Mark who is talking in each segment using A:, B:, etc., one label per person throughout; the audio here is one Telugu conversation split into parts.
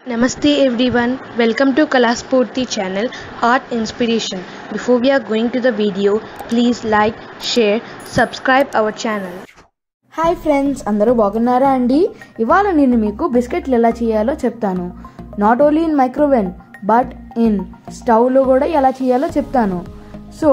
A: Namaste everyone, welcome to Kalaspurti channel Art Inspiration. Before we are going to the video, please like, share, subscribe our channel.
B: Hi friends అందరూ బాగున్నారా అండి ఇవాళ నేను మీకు బిస్కెట్లు ఎలా చేయాలో చెప్తాను not only in microwave but in స్టవ్లో కూడా ఎలా చేయాలో చెప్తాను సో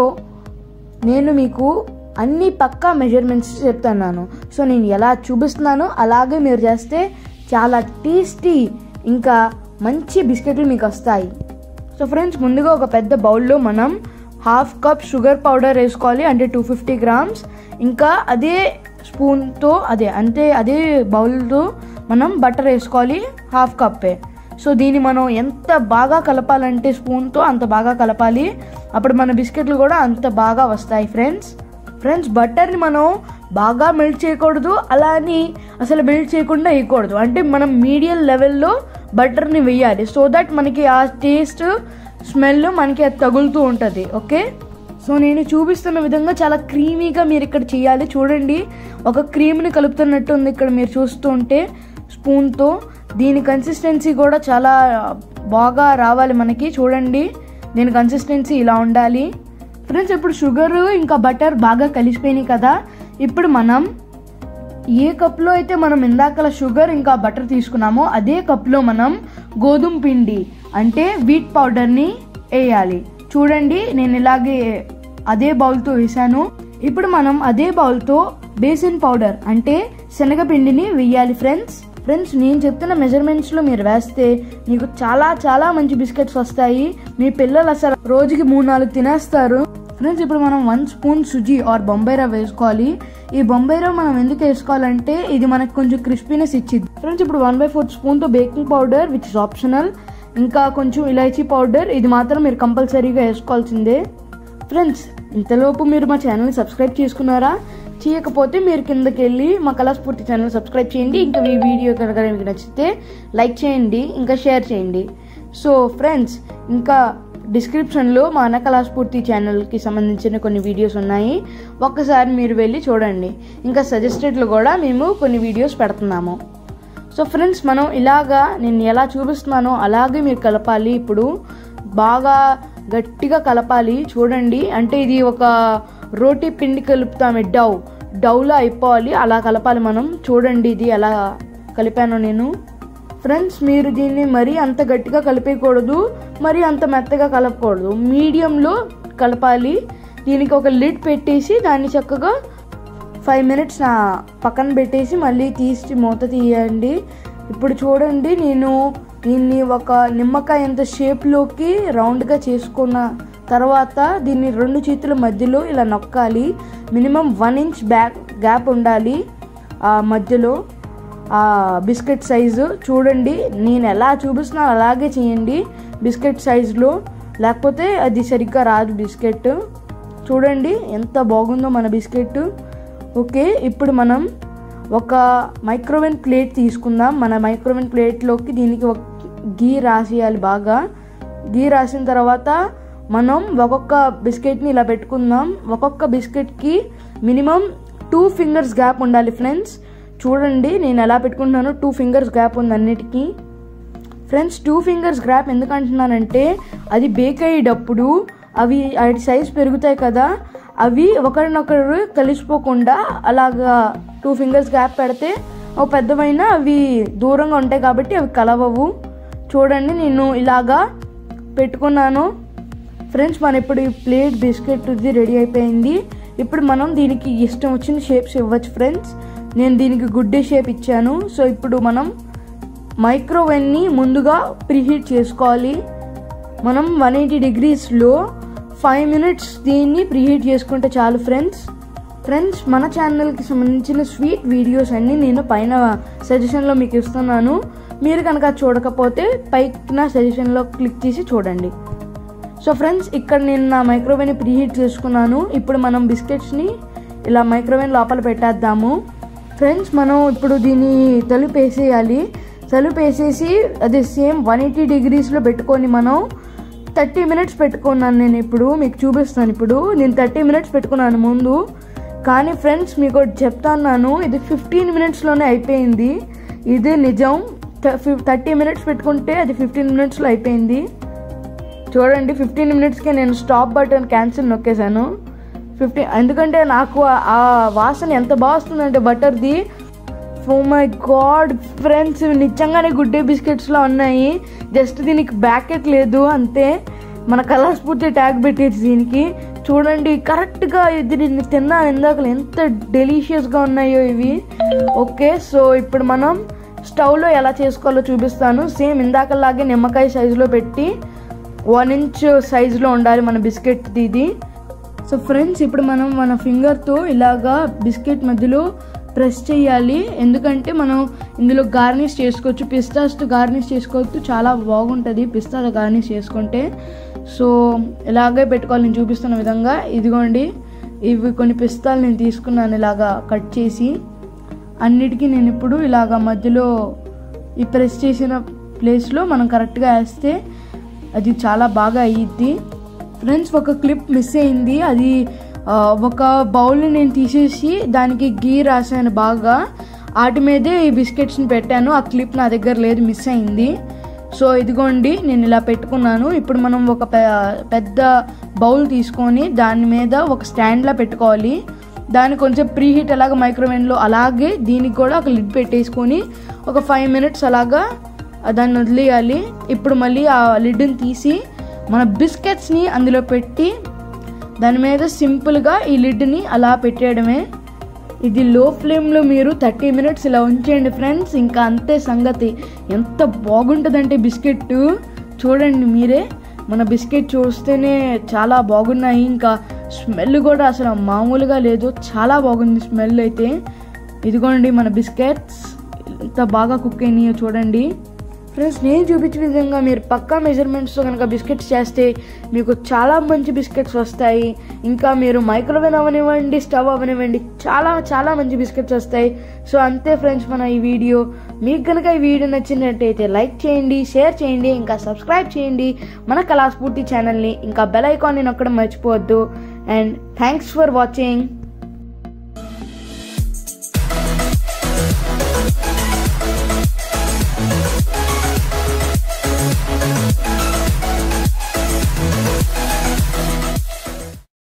B: నేను మీకు అన్ని పక్కా మెజర్మెంట్స్ చెప్తున్నాను సో నేను ఎలా చూపిస్తున్నానో అలాగే మీరు చేస్తే చాలా టేస్టీ ఇంకా మంచి బిస్కెట్లు మీకు వస్తాయి సో ఫ్రెండ్స్ ముందుగా ఒక పెద్ద బౌల్లో మనం హాఫ్ కప్ షుగర్ పౌడర్ వేసుకోవాలి అంటే టూ ఫిఫ్టీ గ్రామ్స్ ఇంకా అదే స్పూన్తో అదే అంటే అదే బౌల్తో మనం బటర్ వేసుకోవాలి హాఫ్ కప్పే సో దీన్ని మనం ఎంత బాగా కలపాలంటే స్పూన్తో అంత బాగా కలపాలి అప్పుడు మన బిస్కెట్లు కూడా అంత బాగా వస్తాయి ఫ్రెండ్స్ ఫ్రెండ్స్ బటర్ని మనం బాగా మెల్ట్ చేయకూడదు అలా అని అసలు మెల్ట్ చేయకుండా వేయకూడదు అంటే మనం మీడియం లెవెల్లో బటర్ని వేయాలి సో దట్ మనకి ఆ టేస్ట్ స్మెల్ మనకి అది తగులుతూ ఉంటుంది ఓకే సో నేను చూపిస్తున్న విధంగా చాలా క్రీమీగా మీరు ఇక్కడ చేయాలి చూడండి ఒక క్రీమ్ని కలుపుతున్నట్టు ఉంది ఇక్కడ మీరు చూస్తూ ఉంటే స్పూన్తో దీని కన్సిస్టెన్సీ కూడా చాలా బాగా రావాలి మనకి చూడండి దీని కన్సిస్టెన్సీ ఇలా ఉండాలి ఫ్రెండ్స్ ఇప్పుడు షుగర్ ఇంకా బటర్ బాగా కలిసిపోయినాయి కదా ఇప్పుడు మనం ఏ కప్లో అయితే మనం ఇందాకల షుగర్ ఇంకా బటర్ తీసుకున్నామో అదే కప్లో మనం గోధుమ పిండి అంటే వీట్ పౌడర్ని వేయాలి చూడండి నేను ఇలాగే అదే బౌల్తో వేసాను ఇప్పుడు మనం అదే బౌల్తో బేసిన్ పౌడర్ అంటే శనగపిండిని వేయాలి ఫ్రెండ్స్ ఫ్రెండ్స్ నేను చెప్తున్న మెజర్మెంట్స్లో మీరు వేస్తే మీకు చాలా చాలా మంచి బిస్కెట్స్ వస్తాయి మీ పిల్లలు అసలు రోజుకి మూడు నాలుగు తినేస్తారు ఫ్రెండ్స్ ఇప్పుడు మనం one spoon suji or Bombay రవ్వ వేసుకోవాలి ఈ బొంబాయి రవ్వ మనం ఎందుకు వేసుకోవాలంటే ఇది మనకు కొంచెం క్రిస్పీనెస్ ఇచ్చింది ఫ్రెండ్స్ ఇప్పుడు వన్ బై ఫోర్త్ స్పూన్తో baking powder which is optional ఇంకా కొంచెం ఇలాచీ పౌడర్ ఇది మాత్రం మీరు కంపల్సరీగా వేసుకోవాల్సిందే ఫ్రెండ్స్ ఇంతలోపు మీరు మా ఛానల్ని సబ్స్క్రైబ్ చేసుకున్నారా చేయకపోతే మీరు కిందకి వెళ్ళి మా కళాస్ఫూర్తి ఛానల్ సబ్స్క్రైబ్ చేయండి ఇంకా ఈ వీడియో కనుక మీకు నచ్చితే లైక్ చేయండి ఇంకా షేర్ చేయండి సో ఫ్రెండ్స్ ఇంకా డిస్క్రిప్షన్లో మా అన్న కళాస్ఫూర్తి ఛానల్కి సంబంధించిన కొన్ని వీడియోస్ ఉన్నాయి ఒక్కసారి మీరు వెళ్ళి చూడండి ఇంకా సజెస్టెడ్లో కూడా మేము కొన్ని వీడియోస్ పెడుతున్నాము సో ఫ్రెండ్స్ మనం ఇలాగా నేను ఎలా చూపిస్తున్నానో అలాగే మీరు కలపాలి ఇప్పుడు బాగా గట్టిగా కలపాలి చూడండి అంటే ఇది ఒక రోటీ పిండి కలుపుతామే డవ్ డవ్లో అయిపోవాలి అలా కలపాలి మనం చూడండి ఇది ఎలా కలిపాను నేను ఫ్రెండ్స్ మీరు దీన్ని మరీ అంత గట్టిగా కలిపేయకూడదు మరీ అంత మెత్తగా కలపకూడదు మీడియంలో కలపాలి దీనికి ఒక లిడ్ పెట్టేసి దాన్ని చక్కగా ఫైవ్ మినిట్స్ నా పక్కన పెట్టేసి మళ్ళీ తీసి మూత తీయండి ఇప్పుడు చూడండి నేను దీన్ని ఒక నిమ్మకాయ ఎంత షేప్లోకి రౌండ్గా చేసుకున్న తర్వాత దీన్ని రెండు చేతుల మధ్యలో ఇలా నొక్కాలి minimum one inch back gap ఉండాలి ఆ మధ్యలో ఆ బిస్కెట్ సైజు చూడండి నేను ఎలా చూపిస్తున్నాను అలాగే చేయండి బిస్కెట్ సైజులో లేకపోతే అది సరిగ్గా రాదు బిస్కెట్ చూడండి ఎంత బాగుందో మన బిస్కెట్ ఓకే ఇప్పుడు మనం ఒక మైక్రోవేవ్ ప్లేట్ తీసుకుందాం మన మైక్రోవేవ్ ప్లేట్లోకి దీనికి ఒక గీ రాసేయాలి బాగా గీ రాసిన తర్వాత మనం ఒక్కొక్క బిస్కెట్ని ఇలా పెట్టుకుందాం ఒక్కొక్క బిస్కెట్కి మినిమం టూ ఫింగర్స్ గ్యాప్ ఉండాలి ఫ్రెండ్స్ చూడండి నేను ఎలా పెట్టుకుంటున్నాను టూ ఫింగర్స్ గ్యాప్ ఉంది అన్నిటికీ ఫ్రెండ్స్ టూ ఫింగర్స్ గ్యాప్ ఎందుకు అంటున్నానంటే అది బేక్ అయ్యేటప్పుడు అవి వాటి సైజ్ పెరుగుతాయి కదా అవి ఒకరినొకరు కలిసిపోకుండా అలాగా టూ ఫింగర్స్ గ్యాప్ పెడితే ఒక పెద్దవైనా అవి దూరంగా ఉంటాయి కాబట్టి అవి కలవవు చూడండి నేను ఇలాగా పెట్టుకున్నాను ఫ్రెండ్స్ మన ఇప్పుడు ఈ ప్లేట్ బిస్కెట్ ఇది రెడీ అయిపోయింది ఇప్పుడు మనం దీనికి ఇష్టం వచ్చిన షేప్స్ ఇవ్వచ్చు ఫ్రెండ్స్ నేను దీనికి గుడ్డే షేప్ ఇచ్చాను సో ఇప్పుడు మనం మైక్రోవేవ్ని ముందుగా ప్రీహీట్ చేసుకోవాలి మనం వన్ ఎయిటీ డిగ్రీస్లో ఫైవ్ మినిట్స్ దీన్ని ప్రీహీట్ చేసుకుంటే చాలు ఫ్రెండ్స్ ఫ్రెండ్స్ మన ఛానల్కి సంబంధించిన స్వీట్ వీడియోస్ అన్నీ నేను పైన సజెషన్లో మీకు ఇస్తున్నాను మీరు కనుక చూడకపోతే పైన సజెషన్లో క్లిక్ చేసి చూడండి సో ఫ్రెండ్స్ ఇక్కడ నేను నా మైక్రోవేవ్ని ప్రీహీట్ చేసుకున్నాను ఇప్పుడు మనం బిస్కెట్స్ని ఇలా మైక్రోవేవ్ లోపల పెట్టేద్దాము ఫ్రెండ్స్ మనం ఇప్పుడు దీన్ని తలుపు వేసేయాలి తలుపు వేసేసి అదే సేమ్ వన్ ఎయిటీ డిగ్రీస్లో పెట్టుకొని మనం థర్టీ మినిట్స్ పెట్టుకున్నాను నేను ఇప్పుడు మీకు చూపిస్తాను ఇప్పుడు నేను థర్టీ మినిట్స్ పెట్టుకున్నాను ముందు కానీ ఫ్రెండ్స్ మీకు ఒకటి చెప్తాను ఇది ఫిఫ్టీన్ మినిట్స్లోనే అయిపోయింది ఇదే నిజం థర్టీ మినిట్స్ పెట్టుకుంటే అది ఫిఫ్టీన్ మినిట్స్లో అయిపోయింది చూడండి ఫిఫ్టీన్ మినిట్స్కే నేను స్టాప్ బటన్ క్యాన్సిల్ నొక్కేశాను ఫిఫ్టీన్ ఎందుకంటే నాకు ఆ- ఆ వాసన ఎంత బాగా వస్తుందంటే బటర్ది ఓ మై గాడ్ ఫ్రెండ్స్ ఇవి నిజంగానే గుడ్ డే బిస్కెట్స్లో ఉన్నాయి జస్ట్ దీనికి బ్యాకెట్ లేదు అంతే మన కలర్స్ పూర్తి ట్యాగ్ పెట్టేసి దీనికి చూడండి కరెక్ట్గా ఇది నేను తిన్నాను ఇందాక ఎంత డెలీషియస్గా ఉన్నాయో ఇవి ఓకే సో ఇప్పుడు మనం స్టవ్లో ఎలా చేసుకోవాలో చూపిస్తాను సేమ్ ఇందాకలాగే నిమ్మకాయ సైజులో పెట్టి వన్ ఇంచ్ సైజులో ఉండాలి మన బిస్కెట్ ఇది సో ఫ్రెండ్స్ ఇప్పుడు మనం మన ఫింగర్తో ఇలాగా బిస్కెట్ మధ్యలో ప్రెస్ చేయాలి ఎందుకంటే మనం ఇందులో గార్నిష్ చేసుకోవచ్చు పిస్తాస్తో గార్నిష్ చేసుకోవచ్చు చాలా బాగుంటుంది పిస్తా గార్నిష్ చేసుకుంటే సో ఇలాగే పెట్టుకోవాలి నేను చూపిస్తున్న విధంగా ఇదిగోండి ఇవి కొన్ని పిస్తాలు నేను తీసుకున్నాను ఇలాగా కట్ చేసి అన్నిటికీ నేను ఇప్పుడు ఇలాగ మధ్యలో ఈ ప్రెస్ చేసిన ప్లేస్లో మనం కరెక్ట్గా వేస్తే అది చాలా బాగా అయ్యిద్ది ఫ్రెండ్స్ ఒక క్లిప్ మిస్ అయింది అది ఆ, ఒక బౌల్ని నేను తీసేసి దానికి గీ రాసాను బాగా వాటి మీదే ఈ బిస్కెట్స్ని పెట్టాను ఆ క్లిప్ నా దగ్గర లేదు మిస్ అయింది సో ఇదిగోండి నేను ఇలా పెట్టుకున్నాను ఇప్పుడు మనం ఒక పె- పెద్ద బౌల్ తీసుకొని దాని మీద ఒక స్టాండ్లా పెట్టుకోవాలి దాన్ని కొంచెం ప్రీ హీట్ అలాగ మైక్రోవేవ్లో అలాగే దీనికి కూడా ఒక లిడ్ పెట్టేసుకొని ఒక ఫైవ్ మినిట్స్ అలాగా దాన్ని వదిలేయాలి ఇప్పుడు మళ్ళీ ఆ లిడ్ని తీసి మన బిస్కెట్స్ని అందులో పెట్టి దాని మీద సింపుల్గా ఈ లిడ్ని అలా పెట్టేయడమే ఇది లో ఫ్లేమ్లో మీరు థర్టీ మినిట్స్ ఇలా ఉంచేయండి ఫ్రెండ్స్ ఇంకా అంతే సంగతి ఎంత బాగుంటుందంటే బిస్కెట్ చూడండి మీరే మన బిస్కెట్ చూస్తేనే చాలా బాగున్నాయి ఇంకా స్మెల్ కూడా అసలు మామూలుగా లేదు చాలా బాగుంది స్మెల్ అయితే ఇదిగోండి మన బిస్కెట్స్ ఎంత బాగా కుక్ అయినాయో చూడండి ఫ్రెండ్స్ నేను చూపించిన విధంగా మీరు పక్కా మెజర్మెంట్స్తో కనుక బిస్కెట్స్ చేస్తే మీకు చాలా మంచి బిస్కెట్స్ వస్తాయి ఇంకా మీరు మైక్రోవేవ్ అవనివ్వండి స్టవ్ అవనివ్వండి చాలా చాలా మంచి బిస్కెట్స్ వస్తాయి సో అంతే ఫ్రెండ్స్ మన ఈ వీడియో మీకు కనుక ఈ వీడియో నచ్చినట్టయితే లైక్ చేయండి షేర్ చేయండి ఇంకా సబ్స్క్రైబ్ చేయండి మన కళాస్ఫూర్తి ఛానల్ని ఇంకా బెల్ ఐకాన్ని నొక్కడం మర్చిపోవద్దు అండ్ థ్యాంక్స్ ఫర్ వాచింగ్